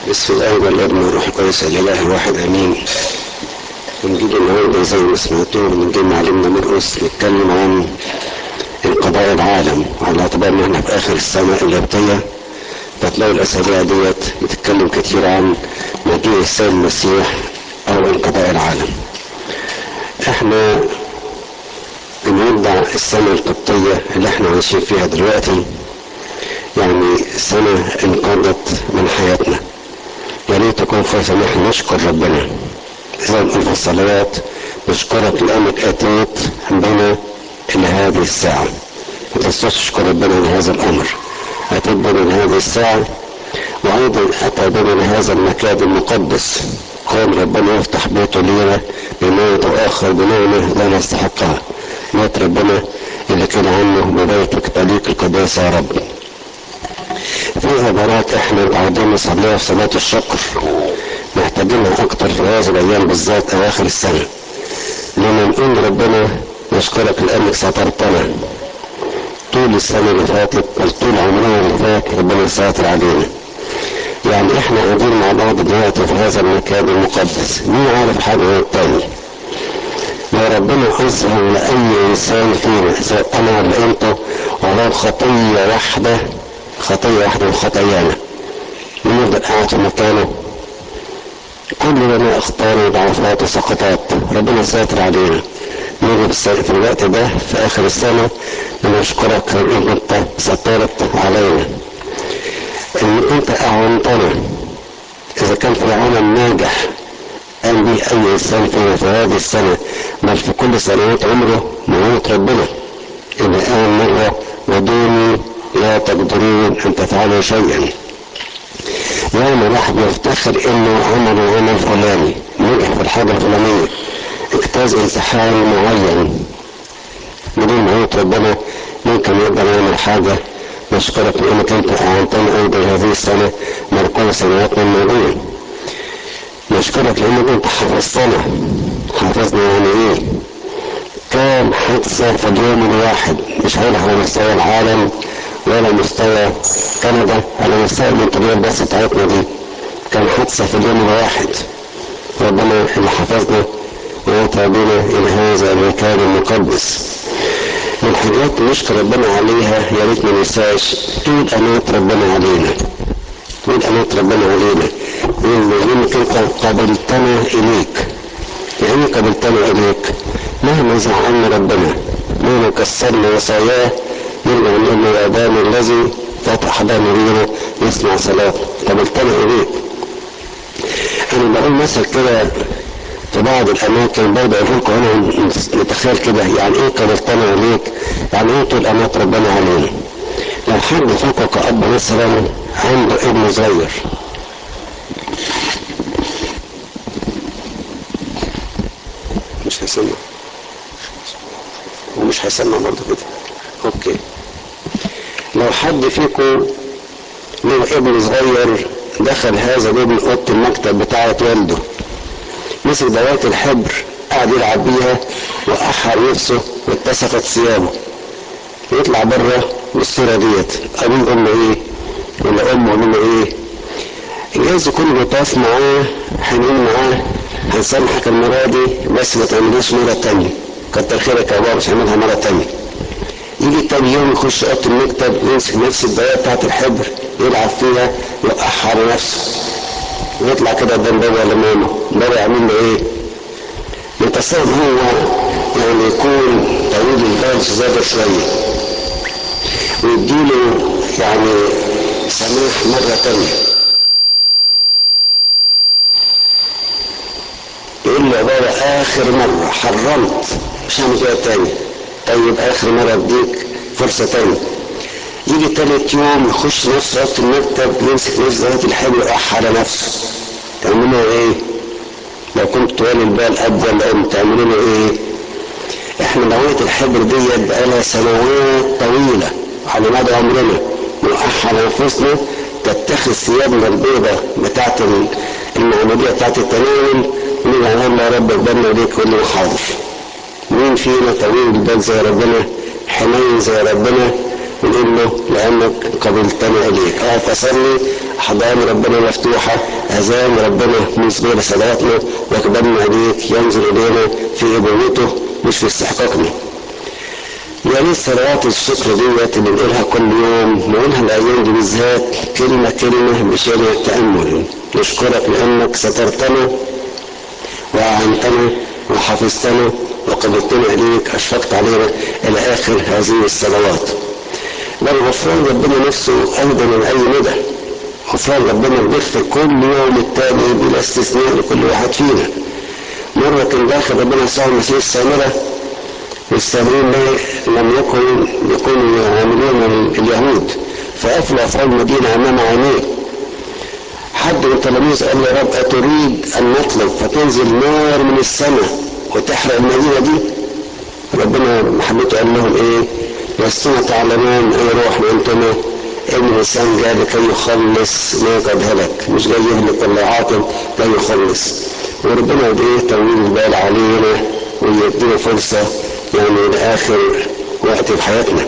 بسم الله والابن والروح القدس الاله الواحد امين انجيل النهارده زي ما سمعتوه من انجيل معلمنا مرقس بيتكلم عن انقضاء العالم وعلى اعتبار ان احنا في اخر السنه القبطيه فتلاقوا الاسابيع ديت بتتكلم كتير عن مجيء السيد المسيح او انقضاء العالم احنا بنودع السنه القبطيه اللي احنا عايشين فيها دلوقتي يعني سنه انقضت من حياتنا يا ريت تكون فرصة ان احنا نشكر ربنا زي ما نقول في الصلوات نشكرك لانك اتيت بنا الى هذه الساعة ما تنساش تشكر ربنا لهذا الامر اتيت بنا لهذه الساعة وايضا اتى بنا لهذا المكان المقدس كون ربنا يفتح بيته لينا بموت واخر بنعمة لا نستحقها موت ربنا اللي كان عنه ببيتك تليق القداسة يا رب في عبارات احنا متعودين نصليها في صلاة الشكر محتاجينها اكتر في هذه الايام بالذات اواخر السنة لما نقول ربنا نشكرك لانك سترتنا طول السنة اللي فاتت بل طول عمرنا اللي فات ربنا ساتر علينا يعني احنا قاعدين مع بعض دلوقتي في هذا المكان المقدس مين عارف حاجة غير التاني لو ربنا أظهر لأي إنسان فينا سواء أنا ولا أنت ولو خطية واحدة خطية واحدة من خطايانا ونفضل قاعد في مكانه كل لنا اخطار وضعفات وسقطات ربنا ساتر علينا نيجي في الوقت ده في اخر السنة بنشكرك انك انت سترت علينا انك انت اعونتنا اذا كان في العالم ناجح قام به اي انسان فينا في هذه السنة بل في كل سنوات عمره معونة ربنا اللي قال مرة ودوني لا تقدرون ان تفعلوا شيئا يوم الواحد يفتخر انه عمل عمل فلاني نجح في الحاجة الفلانية اجتاز امتحان معين بدون معونة ربنا ممكن يقدر يعمل حاجة نشكرك لانك انت اعانتنا ايضا هذه السنة من كل سنواتنا الماضية نشكرك لانك انت حفظتنا حفظنا يعني ايه كام حادثة في اليوم الواحد مش هقول على مستوى العالم ولا مستوى كندا على مستوى المنطقة بس بتاعتنا دي كان حادثة في اليوم الواحد ربنا اللي حفظنا ويطلع بنا إلى هذا المكان المقدس من الحاجات نشكر ربنا عليها يا ريت ما ننساش طول أمانة ربنا علينا طول أمانة ربنا علينا لأنك أنت قبلتنا إليك يعني قبلتنا إليك مهما زعلنا ربنا مهما كسرنا وصاياه نرجع نقول له يا ابانا الذي فتح بنا لينا يسمع صلاه قبلتنا اليك انا بقول مثل كده في بعض الاماكن برضه اقول لكم انا نتخيل كده يعني ايه قبلتنا اليك يعني ايه طول امانه ربنا علينا لو حد فيكم كأب مثلا عنده ابن صغير مش هيسمع ومش هيسمع برضه كده اوكي لو حد فيكم له ابن صغير دخل هذا الابن اوضه المكتب بتاعه والده مسك دوات الحبر قعد يلعب بيها واحر نفسه واتسخت ثيابه ويطلع بره بالصوره ديت ابوه امه ايه ولا امه ولا ايه جايز يكون بيطاف معاه هنقول معاه هنسامحك المره دي بس ما تعملهاش مره تانية كتر خيرك يا بابا مش هعملها مره تانية يجي تاني يوم يخش اوضه المكتب يمسك نفس الدواء بتاعت الحبر يلعب فيها يوقعها على نفسه ويطلع كده قدام بابا ولا ماما بابا يعمل له ايه؟ متصور هو يعني يكون طويل البال زيادة شوية ويديله يعني سماح مرة تانية يقول له يا بابا آخر مرة حرمت مش هعمل كده تاني طيب اخر مرة اديك فرصة تانية يجي تالت يوم يخش نفس اوضه المكتب يمسك نفس ذات الحبل ويقح على نفسه تعملوا ايه؟ لو كنت طوال البال قد ولا ام تعملوا له ايه؟ احنا نوعية الحبر ديت بقالها سنوات طويلة على مدى عمرنا ونقح على انفسنا تتخذ ثيابنا البيضة بتاعت المعمودية بتاعت التناول ونرجع نقول يا رب اقبلنا ليك كل حاضر مين فينا طويل البال زي ربنا حنين زي ربنا ونقول له لانك قبلتنا اليك اقف اصلي احضان ربنا مفتوحه اذان ربنا بالنسبه لصلاتنا واقبلنا اليك ينظر الينا في ابوته مش في استحقاقنا يا ريت صلوات الشكر ديت اللي بنقولها كل يوم نقولها الايام دي بالذات كلمه كلمه بشان التامل نشكرك لانك سترتنا واعنتنا وحفظتنا وقبلتنا اليك اشفقت علينا الى اخر هذه الصلوات بل غفران ربنا نفسه ايضا من اي مدى غفران ربنا بيغفر كل يوم التاني بلا استثناء لكل واحد فينا مرة كان داخل ربنا يسوع المسيح السامرة والسامرين لم يكن يكونوا يعاملون اليهود فقفلوا افعال المدينة امام عينيه حد من التلاميذ قال له يا رب اتريد ان نطلب فتنزل نار من السماء وتحرق المدينة دي ربنا محبته قال لهم ايه لستما تعلمون اي روح انتما ان الانسان جاء لكي يخلص ما قد هلك مش جاي يهلك ولا عاقل جاي يخلص وربنا ايه طويل البال علينا ويدينا فرصه يعني لاخر وقت في حياتنا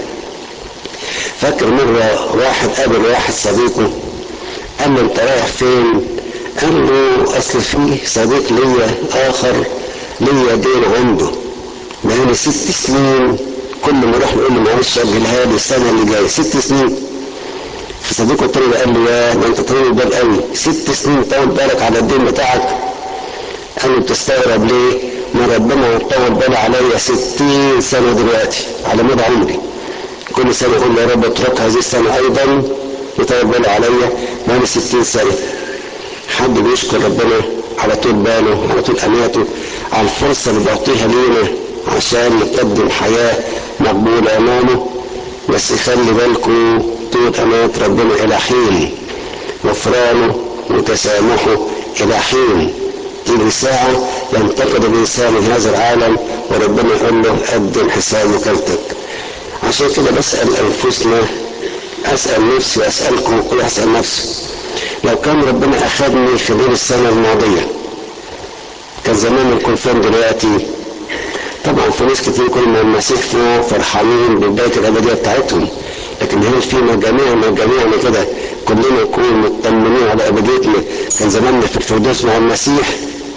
فاكر مرة واحد قابل واحد صديقه قال له انت رايح فين قال له اصل في صديق ليا اخر ليا دين عنده بقالي ست سنين كل ما اروح نقول له معلش اجلها لي السنه اللي جايه ست سنين فصديقه التاني قال له يا ده انت طويل البال قوي ست سنين طول بالك على الدين بتاعك قال له بتستغرب ليه؟ ما ربنا طول باله عليا ستين سنه دلوقتي على مدى عمري كل سنه اقول يا رب اترك هذه السنه ايضا يطول باله عليا بقالي ستين سنه حد بيشكر ربنا على طول باله على طول اماته على الفرصه اللي بيعطيها لينا عشان نقدم حياه مقبوله امامه بس خلي بالكم طول امات ربنا الى حين غفرانه وتسامحه الى حين تيجي ساعة ينتقد الإنسان من هذا العالم وربنا يقول له قدم حساب وكالتك عشان كده بسأل أنفسنا أسأل نفسي وأسألكم كل أسأل نفسي لو كان ربنا أخذني خلال السنة الماضية كان زمان نكون فين دلوقتي طبعا في ناس كتير كل ما المسيح فوق فرحانين ببداية الأبدية بتاعتهم لكن هل فينا جميعنا جميعنا كده كلنا نكون مطمنين على أبديتنا كان زماننا في الفردوس مع المسيح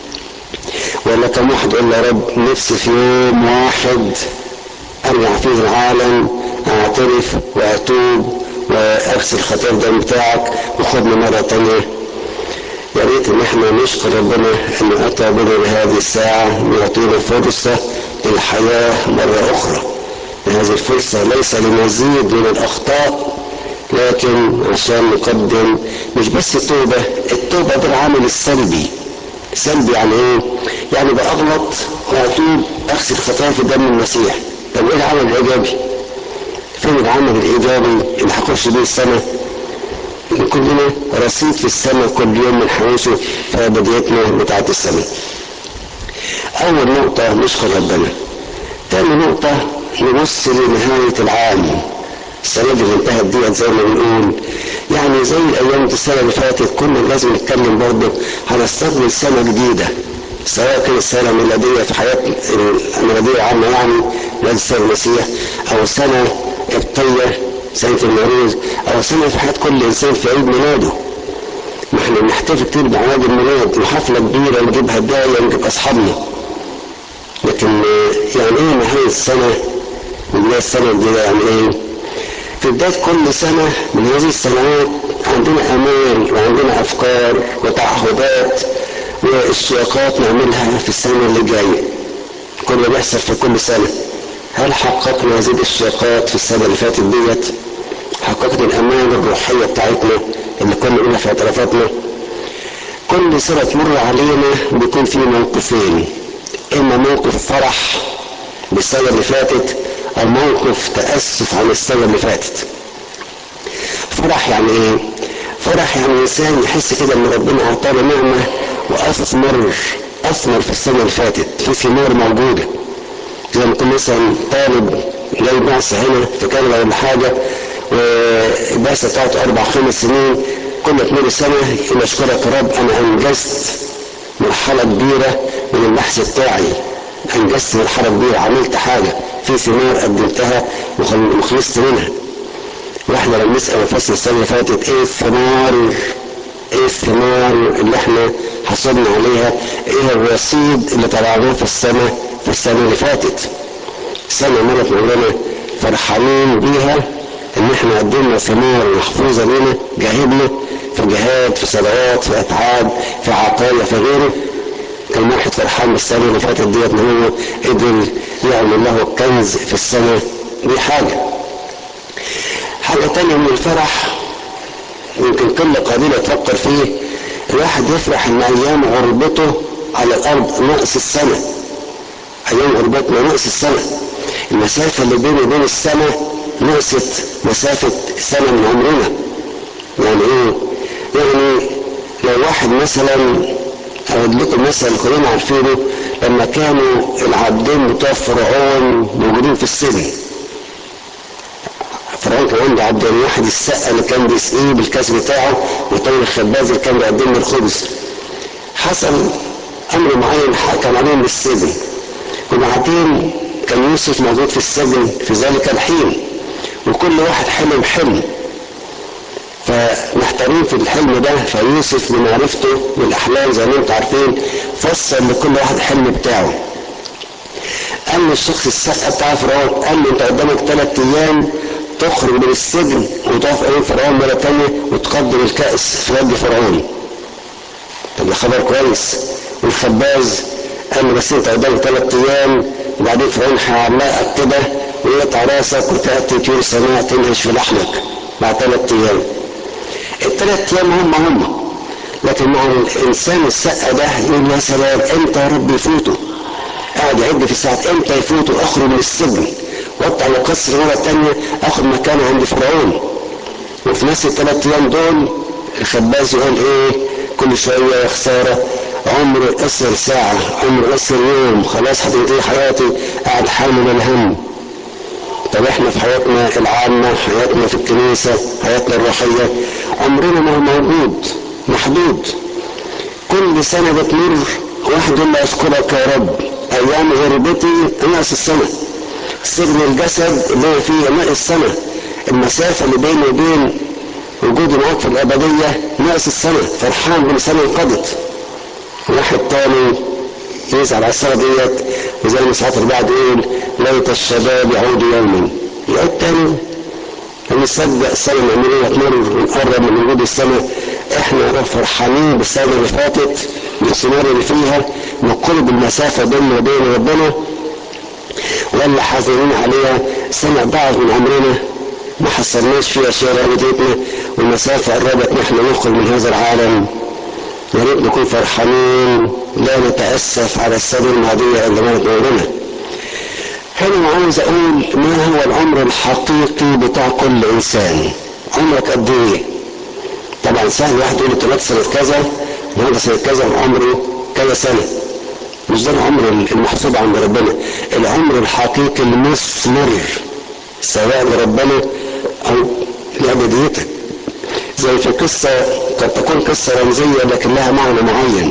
ولا كم واحد يقول يا رب نفسي في يوم واحد ارجع فيه العالم اعترف واتوب واغسل خطايا الدم بتاعك وخدني مره تانيه يا ريت ان احنا نشكر ربنا انه اتى بنا لهذه الساعه ويعطينا فرصه للحياه مره اخرى هذه الفرصه ليس لمزيد من الاخطاء لكن عشان نقدم مش بس توبه التوبه ده العامل السلبي سلبي يعني ايه؟ يعني بأغلط وأتوب أغسل خطايا في دم المسيح طب إيه العمل الإيجابي؟ فين العمل الإيجابي اللي هخش بيه السنة؟ كلنا رصيد في السماء كل يوم بنحوشه في أبديتنا بتاعة السماء. أول نقطة نشكر ربنا. تاني نقطة نبص لنهاية العام. السنة دي اللي انتهت ديت زي ما بنقول يعني زي الايام السنه اللي فاتت كنا لازم نتكلم برضه هنستقبل سنه جديده سواء كانت سنه ميلاديه في حياه ميلاديه عامه يعني ميلاد السيد المسيح او سنه قبطيه سنه المولود او سنه في حياه كل انسان في عيد ميلاده ما احنا بنحتفل كتير باعياد الميلاد وحفله كبيره نجيب هدايا نجيب اصحابنا لكن يعني ايه نهايه السنه وبدايه السنه الجديده يعني ايه؟ في بداية كل سنة من هذه السنوات عندنا أمال وعندنا أفكار وتعهدات واشتياقات نعملها في السنة اللي جاية كل ما بيحصل في كل سنة هل حققنا هذه الاشتياقات في السنة اللي فاتت ديت؟ حققنا الأمان الروحية بتاعتنا اللي كنا قلنا في اعترافاتنا كل سنة تمر علينا بيكون في موقفين إما موقف فرح بالسنة اللي فاتت أو موقف تأسف عن السنة اللي فاتت. فرح يعني إيه؟ فرح يعني الإنسان يحس كده إن ربنا أعطانا نعمة وأثمر أثمر في السنة اللي فاتت، في ثمار موجودة. زي ما يكون مثلا طالب جاي بعثة هنا في كندا ولا حاجة والبعثة بتاعته أربع خمس سنين كل تمر سنة يقول أشكرك يا رب أنا أنجزت مرحلة كبيرة من البحث بتاعي انجزت مرحله كبيره عملت حاجه في ثمار قدمتها وخلصت منها واحنا لما نسال الفصل السنه اللي فاتت ايه الثمار ايه الثمار اللي احنا حصلنا عليها ايه الرصيد اللي طلعناه في السنه في السنه اللي فاتت سنه مرت عمرنا فرحانين بيها ان احنا قدمنا ثمار محفوظه لنا جاهدنا في جهاد في صلوات في اتعاب في عطايا في غيره كان واحد فرحان بالسنه اللي فاتت ديت ان هو قدر يعمل له كنز في السنه دي حاجه حاجه تانية من الفرح يمكن كل قليلة تفكر فيه الواحد يفرح ان ايام غربته على الارض نقص السنة ايام غربتنا نقص السنة المسافة اللي بيني وبين السنة نقصت مسافة سنة من عمرنا يعني ايه يعني لو واحد مثلا اقول لكم مثلا كلنا عارفينه لما كانوا العبدين بتوع فرعون موجودين في السجن فرعون كان عنده عبدين واحد السقة اللي كان بيسقيه بالكاس بتاعه والتاني الخباز اللي كان بيقدم له الخبز حصل امر معين حكم عليهم بالسجن وبعدين كان يوسف موجود في السجن في ذلك الحين وكل واحد حلم حلم فمحتارين في الحلم ده فيوسف بمعرفته بالاحلام زي ما انتم عارفين فسر لكل واحد الحلم بتاعه قال له الشخص السقة بتاع فرعون قال له انت قدامك ثلاث ايام تخرج من السجن وتقف امام فرعون مره ثانيه وتقدم الكأس في يد فرعون طب ده خبر كويس والخباز قال له بس انت قدامك ثلاث ايام وبعدين فرعون هيعلقك كده ويقطع راسك وتاتي طيور السماء تنهش في لحمك بعد ثلاث ايام الثلاث ايام هم هم لكن مع الانسان السقة ده يقول يا سلام امتى يا رب يفوتوا قاعد يعد في الساعات امتى يفوتوا اخرج من السجن واطلع القصر مرة تانية اخد مكاني عند فرعون وفي نفس الثلاث ايام دول الخباز يقول ايه كل شوية يا خسارة عمر قصر ساعة عمر قصر يوم خلاص هتنتهي حياتي قاعد حامل الهم طب احنا في حياتنا العامة حياتنا في الكنيسة حياتنا الروحية عمرنا ما هو موجود محدود كل سنة بتمر واحد يقول لي اشكرك يا رب ايام غربتي ناقص السنة سجن الجسد اللي هو فيه ناقص سنة المسافة اللي بيني وبين وجودي معاك في الأبدية ناقص السنة فرحان بالسنة انقضت واحد تاني يزعل على السنة ديت وزي ما ساعات البعض يقول ليت الشباب يعود يوما يعود تاني ونصدق السنة العمرية تمر ونقرب من وجود السنة احنا فرحانين بالسنة اللي فاتت بالثمار اللي فيها نقرب المسافة بيننا وبين ربنا ولا حزنين عليها سنة ضاعت من عمرنا ما حصلناش فيها شيء لأبديتنا والمسافة قربت نحن نخرج من هذا العالم يا ريت نكون فرحانين لا نتأسف على السنة الماضية اللي مرت عمرنا هنا عاوز أقول ما هو العمر الحقيقي بتاع كل إنسان عمرك قد إيه؟ طبعا سهل واحد يقول اتولدت سنة كذا النهارده سنة كذا وعمره كذا سنة مش ده العمر المحسوب عند ربنا العمر الحقيقي المثمر سواء لربنا او لابديتك زي في قصة قد تكون قصة رمزية لكن لها معنى معين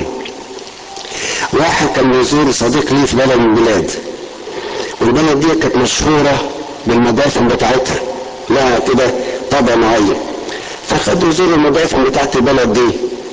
واحد كان بيزور صديق ليه في بلد من البلاد والبلد دي كانت مشهورة بالمدافن بتاعتها لها كده طابع معين فخدوا يزوروا المدافن بتاعت البلد دي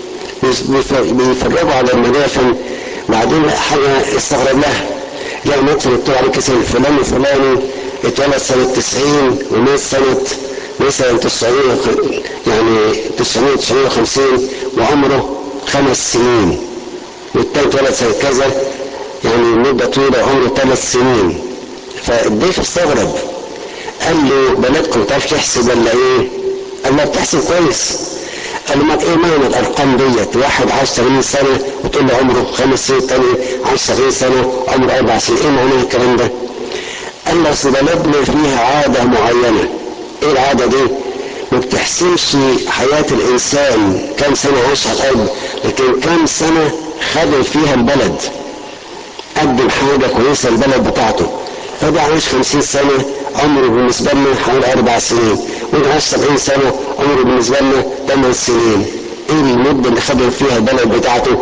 بيفرجوا على المدافن بعدين لقى حاجة استغرب لها لقى مدفن مكتوب عليه كسر فلان وفلاني اتولد سنة 90 ومات سنة مثلا 900 يعني 900 950 وعمره خمس سنين والتاني اتولد سنة كذا يعني مدة طويلة عمره ثلاث سنين فالضيف استغرب قال له بلدكم تعرف تحسب ولا ايه؟ قال له بتحسب كويس قال له ما ايه معنى الارقام ديت واحد عاش 80 سنه وتقول له عمره خمس سنين تاني عاش 70 سنه عمره اربع سنين ايه معنى الكلام ده؟ قال له اصل بلدنا فيها عاده معينه ايه العاده دي؟ ما بتحسبش حياه الانسان كم سنه عاش على الارض لكن كم سنه خدم فيها البلد قدم حاجه كويسه البلد بتاعته فده عاش 50 سنه عمره بالنسبه لنا حوالي اربع سنين وده عاش 70 سنه عمره بالنسبه لنا 8 سنين ايه المده اللي خدم فيها البلد بتاعته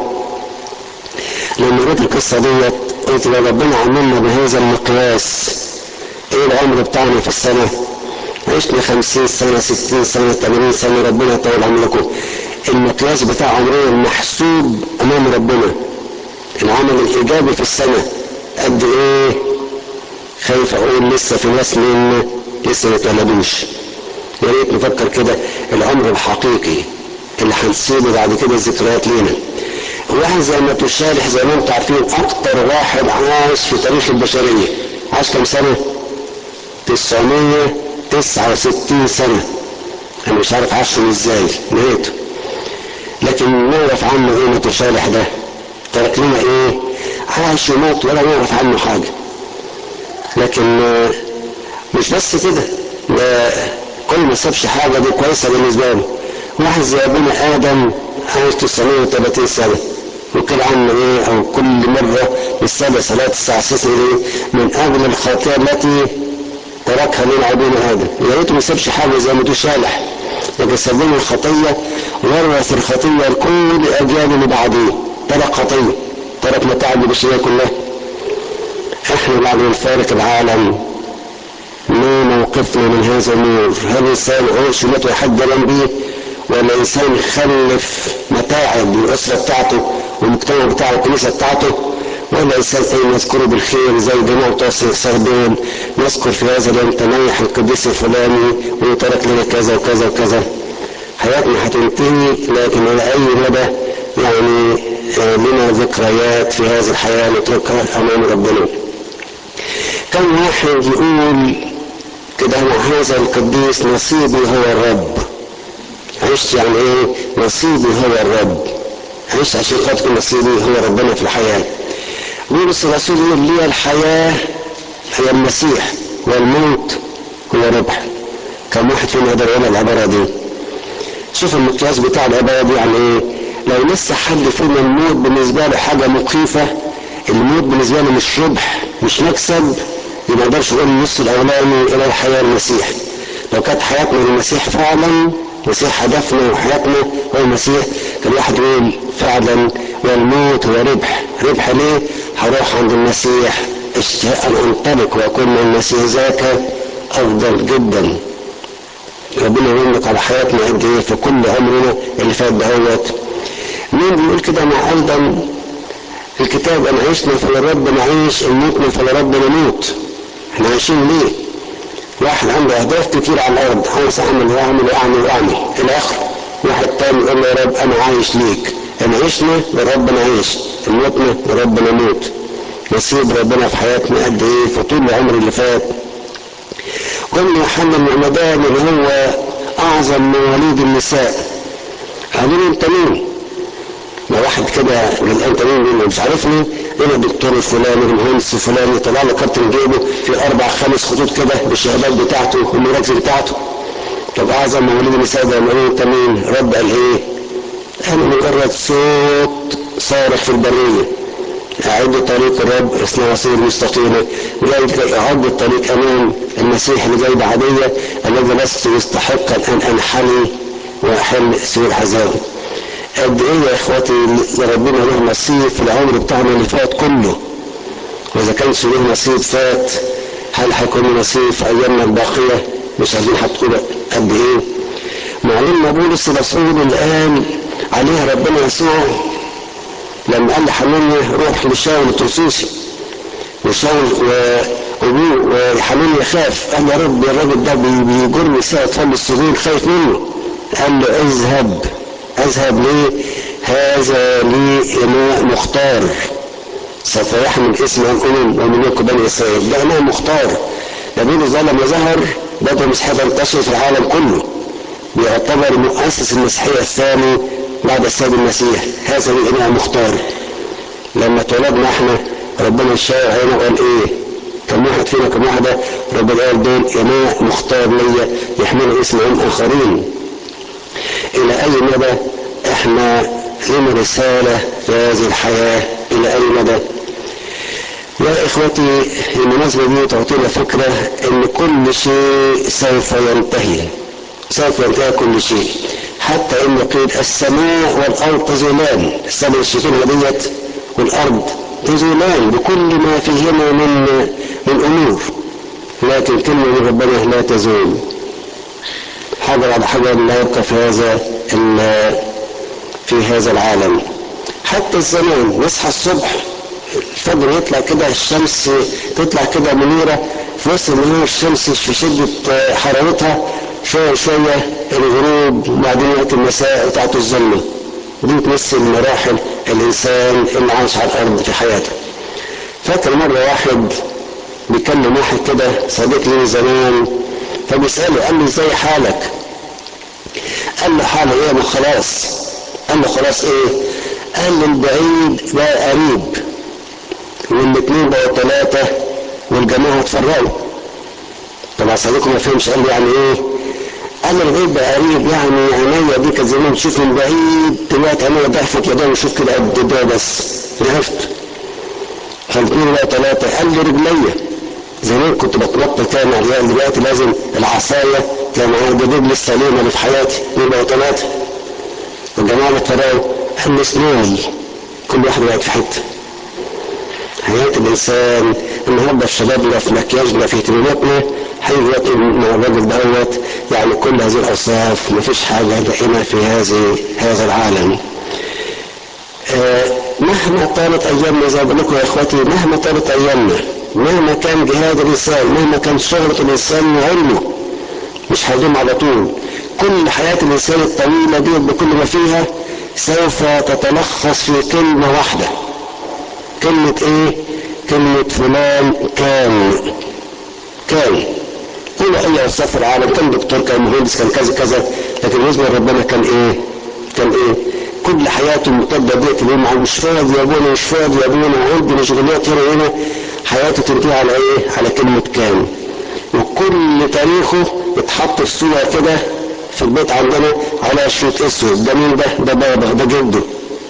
لما قريت القصه ديت قلت لو ربنا عملنا بهذا المقياس ايه العمر بتاعنا في السنه عشنا خمسين سنة ستين سنة ثمانين سنة ربنا يطول عمركم المقياس بتاع عمرنا محسوب أمام ربنا العمل الإيجابي في السنة قد إيه خايف أقول لسه في ناس منا لسه ما اتولدوش يا ريت نفكر كده العمر الحقيقي اللي هنسيبه بعد كده الذكريات لينا واحد زي ما تشارح زي ما انتم عارفين اكتر واحد عاش في تاريخ البشريه عاش كم سنه 969 سنه انا مش عارف عاشهم ازاي نهيته لكن نعرف عنه ايه متشالح ده ترك لنا ايه عاش ومات ولا نعرف عنه حاجه لكن مش بس كده ده كل ما سابش حاجه دي كويسه بالنسبه له واحد زي ابونا ادم عاش 930 سنه وكل عنه ايه او كل مره بالسنه صلاه الساعه 6 ايه من اجل الخطيئه التي تركها لنا ابونا ادم يا ريته ما سابش حاجه زي ما شالح لكن ساب لنا الخطيه ورث الخطيه لكل الاجيال اللي بعديه ترك خطيه ترك متاعب البشريه كلها احنا بعد ما نفارق العالم ما موقفنا من هذا النور هل انسان عاش ومات وحد به ولا انسان خلف متاعب للاسره بتاعته والمجتمع بتاعه والكنيسه بتاعته ولا انسان اي نذكره بالخير زي جماعه بتوع سردون نذكر في هذا اليوم تنيح القديس الفلاني وترك لنا كذا وكذا وكذا حياتنا هتنتهي لكن الى اي مدى يعني لنا ذكريات في هذه الحياه نتركها امام ربنا كم واحد يقول كده مع هذا القديس نصيبي هو الرب عشت يعني ايه نصيبي هو الرب عشت عشان خاطر نصيبي هو ربنا في الحياة بولس الرسول يقول لي الحياة هي المسيح والموت هو ربح كم واحد فينا يقدر يقول العبارة دي شوف المقياس بتاع العبارة دي يعني ايه لو لسه حد فينا الموت بالنسبة له حاجة مخيفة الموت بالنسبة له مش ربح مش مكسب يبقى ما يقدرش يقول النص الاولاني الى الحياة المسيح لو كانت حياتنا للمسيح فعلا مسيح هدفنا وحياتنا هو المسيح كان الواحد يقول فعلا والموت هو ربح ربح ليه هروح عند المسيح اشتاق ان انطلق واكون مع المسيح ذاك افضل جدا ربنا يملك على حياتنا قد ايه في كل عمرنا اللي فات دهوت مين بيقول كده مع ايضا الكتاب ان عشنا فلرب نعيش ان متنا فلرب نموت احنا عايشين ليه واحد عنده اهداف كتير على الارض عايز اعمل واعمل واعمل واعمل الى اخره واحد تاني يقول له يا رب انا عايش ليك ان عشنا لرب نعيش ان متنا لرب نموت نصيب ربنا في حياتنا قد ايه في طول العمر اللي فات قلنا يوحنا المعمدان اللي هو اعظم مواليد النساء قالوا له انت مين؟ ما واحد كده من انت مين يقول مش عارفني انا الدكتور الفلاني المهندس الفلاني طلع له كارت جيبه في اربع خمس خطوط كده بالشهادات بتاعته والمراكز بتاعته طب اعظم مواليد النساء ده قالوا انت مين؟ رب قال ايه؟ انا مجرد صوت صارخ في البريه أعد طريق الرب اصنع سير مستقيمة جاي أعد الطريق أمام المسيح اللي جاي بعدية الذي لست مستحقا أن أنحني وأحل سير حزام قد إيه يا إخواتي ربنا له نصيب في العمر بتاعنا اللي فات كله وإذا كانش له نصيب فات هل هيكون نصيب في أيامنا الباقية مش عايزين هتقول قد إيه معلمنا بولس الرسول الآن عليه ربنا يسوع لما قال لحنونيا روح لشاول الترسوسي وشاول وحنونيا خاف قال يا رب الراجل ده بيجرني ساعة فم السجون خايف منه قال له اذهب اذهب ليه هذا لي إناء مختار سوف يحمل اسم الأمم ومن يكن بني إسرائيل ده إناء مختار ده بيقول ده لما ظهر بدأ مسيحية تنتشر في العالم كله بيعتبر مؤسس المسيحية الثاني بعد السيد المسيح هذا الإناء مختار لما اتولدنا احنا ربنا الشاعر هنا قال ايه كم واحد فينا كم واحدة ربنا قال دول إناء مختار ليا يحملوا اسم عن آخرين إلى أي مدى احنا لنا رسالة في هذه الحياة إلى أي مدى يا إخوتي المناسبة دي تعطينا فكرة إن كل شيء سوف ينتهي سوف ينتهي كل شيء حتى ان قيل السماء والارض تزولان السماء الشتيمة ديت والارض تزولان بكل ما فيهما من من امور لكن كلمة من ربنا لا تزول حجر على حجر لا يبقى في هذا في هذا العالم حتى الزمان نصحى الصبح الفجر يطلع كده الشمس تطلع كده منيرة في وسط النهار الشمس في شدة حرارتها شوية شوية الغروب وبعدين وقت المساء بتاعت الظلمة دي تمثل مراحل الإنسان اللي عايش على الأرض في حياته فاكر مرة واحد بيكلم واحد كده صديق لي زمان فبيسأله قال له ازاي حالك قال له حاله ايه ما خلاص قال له خلاص ايه قال له البعيد بقى قريب والاثنين بقوا ثلاثة والجماعة اتفرقوا طبعا صديقه ما فهمش قال له يعني ايه قال له البعيد بقى قريب يعني عينيا دي كانت زمان تشوف من بعيد دلوقتي عينيا ضعفت يا دوب اشوف كده قد ده بس ضعفت فالاثنين بقى ثلاثة قال لي رجليا زمان كنت بتنطط كده مع العيال دلوقتي لازم العصاية كان معايا دي رجلي السليمة اللي في حياتي يبقوا ثلاثة والجماعة اتفرقوا قال لي سنين كل واحد بقت في حتة حياة الإنسان النهارده الشباب لا في مكياجنا في اهتماماتنا هيجي وقت مع الراجل دوت يعني كل هذه الأوصاف مفيش حاجة دائمة في هذه هذا العالم. آه مهما طالت أيامنا زي ما بقول لكم يا إخواتي مهما طالت أيامنا مهما كان جهاد الإنسان مهما كان شهرة الإنسان وعلمه مش هيدوم على طول كل حياة الإنسان الطويلة دي بكل ما فيها سوف تتلخص في كلمة واحدة كلمة ايه كلمة فلان كان كان كل اي اوصاف العالم كان دكتور كان مهندس كان كذا كذا لكن بالنسبة لربنا كان ايه كان ايه كل حياته الممتدة ديت اللي هو مش فاضي يا ابونا مش فاضي يا ابونا عندي مشغولات هنا هنا حياته تنتهي على ايه على كلمة كان وكل تاريخه اتحط في صورة كده في البيت عندنا على شريط اسود ده مين ده ده بابا ده جده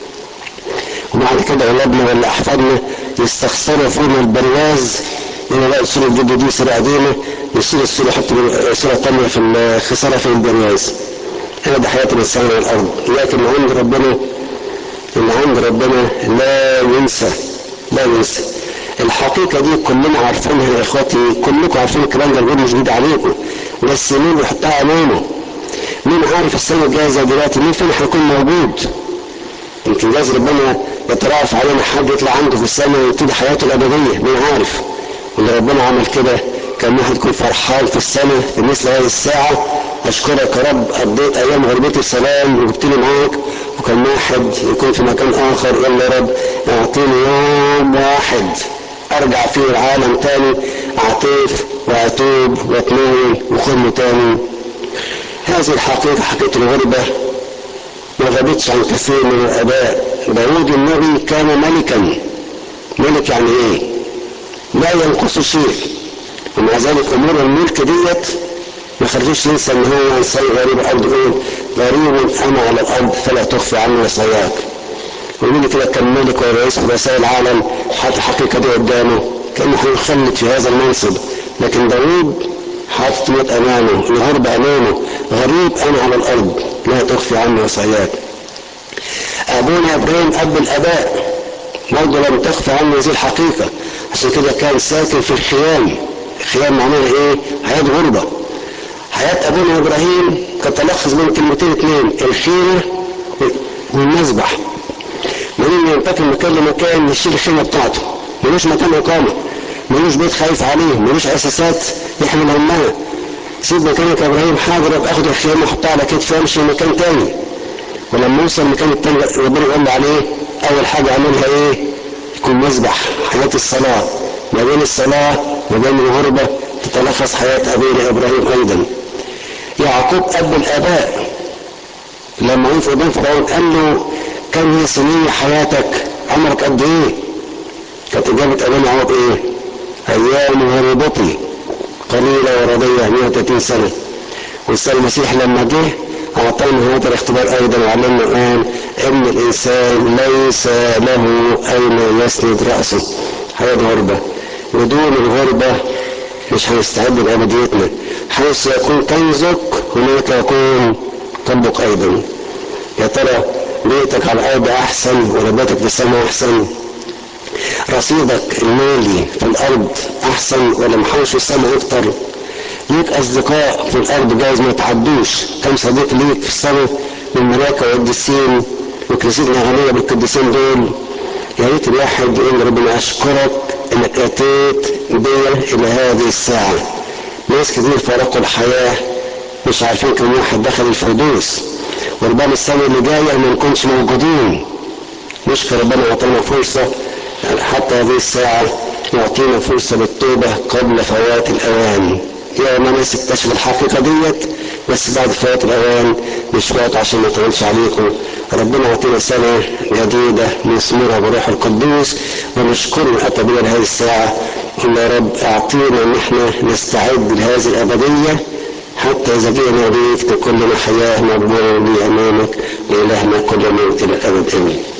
وبعد كده اولادنا ولا احفادنا يستخسروا فينا البرواز يقولوا لا الصوره الجديده دي صوره قديمه نشيل الصوره نحط صوره ثانيه في الخساره في البرواز هذا ده حياه الانسان على الارض لكن عند ربنا اللي عند ربنا لا ينسى لا ينسى الحقيقه دي كلنا عارفينها يا اخواتي كلكم عارفين الكلام ده مش جديد عليكم بس مين بيحطها امامه مين عارف السنه الجايه زي دلوقتي مين فينا هيكون موجود يمكن جايز ربنا يترأف علينا حد يطلع عنده في السماء ويبتدي حياته الأبدية مين عارف واللي ربنا عمل كده كان واحد يكون فرحان في السماء في مثل هذه الساعة أشكرك يا رب قضيت أيام غربتي بسلام وجبت لي معاك وكان واحد يكون في مكان آخر يلا يا رب أعطيني يوم واحد أرجع فيه العالم تاني أعترف وأتوب وأتناول وخدني تاني هذه الحقيقة حقيقة الغربة ما غابتش عن كثير من الاباء داود النبي كان ملكا ملك يعني ايه لا ينقص شيء ومع ذلك امور الملك ديت ما خليش ينسى ان هو انسان غريب الارض ايه غريب انا على الارض فلا تخفي عني وصاياك ومين كده كان ملك ورئيس رؤساء العالم حط الحقيقه دي قدامه كانه هيخلد في هذا المنصب لكن داود حاطط موت امامه الغربة امامه غريب انا على الارض لا تخفي عني وصاياك ابونا ابراهيم اب الاباء برضه لم تخفى عنه هذه الحقيقة عشان كده كان ساكن في الخيام الخيام معناها ايه حياة غربة حياة ابونا ابراهيم تتلخص بين كلمتين اثنين الخيمة والمذبح منين ينتقل من مكان لمكان يشيل الخيمة بتاعته ملوش مكان اقامة ملوش بيت خايف عليه ملوش اساسات يحمل همها سيب مكانك يا ابراهيم حاضر ابقى اخد الخيمه احطها على كتفي وامشي مكان تاني ولما اوصل المكان التاني ربنا يقول لي عليه اول حاجه اعملها ايه؟ يكون مذبح حياه الصلاه ما بين الصلاه وما بين الغربه تتلخص حياه ابينا ابراهيم ايضا يعقوب اب الاباء لما وقف قدام فرعون قال له كم هي سنين حياتك عمرك قد ايه؟ كانت اجابه ابينا يعقوب ايه؟ ايام غربتي قليلة ورضية 130 سنة والسيد المسيح لما جه أعطانا هذا الاختبار أيضا وعلمنا الآن إن الإنسان ليس له أين يسند رأسه حياة غربة بدون الغربة مش هنستعد لأبديتنا حيث يكون كنزك هناك يكون قلبك أيضا يا ترى بيتك على الأرض أحسن ولا بيتك في السماء أحسن رصيدك المالي في الارض احسن ولا محوش في السماء اكتر ليك اصدقاء في الارض جايز ما يتعدوش كم صديق ليك في السماء من ملائكه والقديسين وكنيستنا غنيه بالقديسين دول يا ريت الواحد يقول ربنا اشكرك انك اتيت بيا الى هذه الساعه ناس كتير فارقوا الحياه مش عارفين كم واحد دخل الفردوس وربما السنه اللي جايه ما نكونش موجودين نشكر ربنا يعطينا فرصه حتى هذه الساعه يعطينا فرصه للتوبه قبل فوات الاوان يا ما ناس اكتشف الحقيقه ديت بس بعد فوات الاوان مش وقت عشان ما اطولش عليكم ربنا يعطينا سنه جديده نثمرها بروح القدوس ونشكره اتى بنا لهذه الساعه قل يا رب اعطينا ان احنا نستعد لهذه الابديه حتى اذا جئنا بيك تكون لنا حياه مقبوله لي امامك لالهنا كل موت الى الابد امين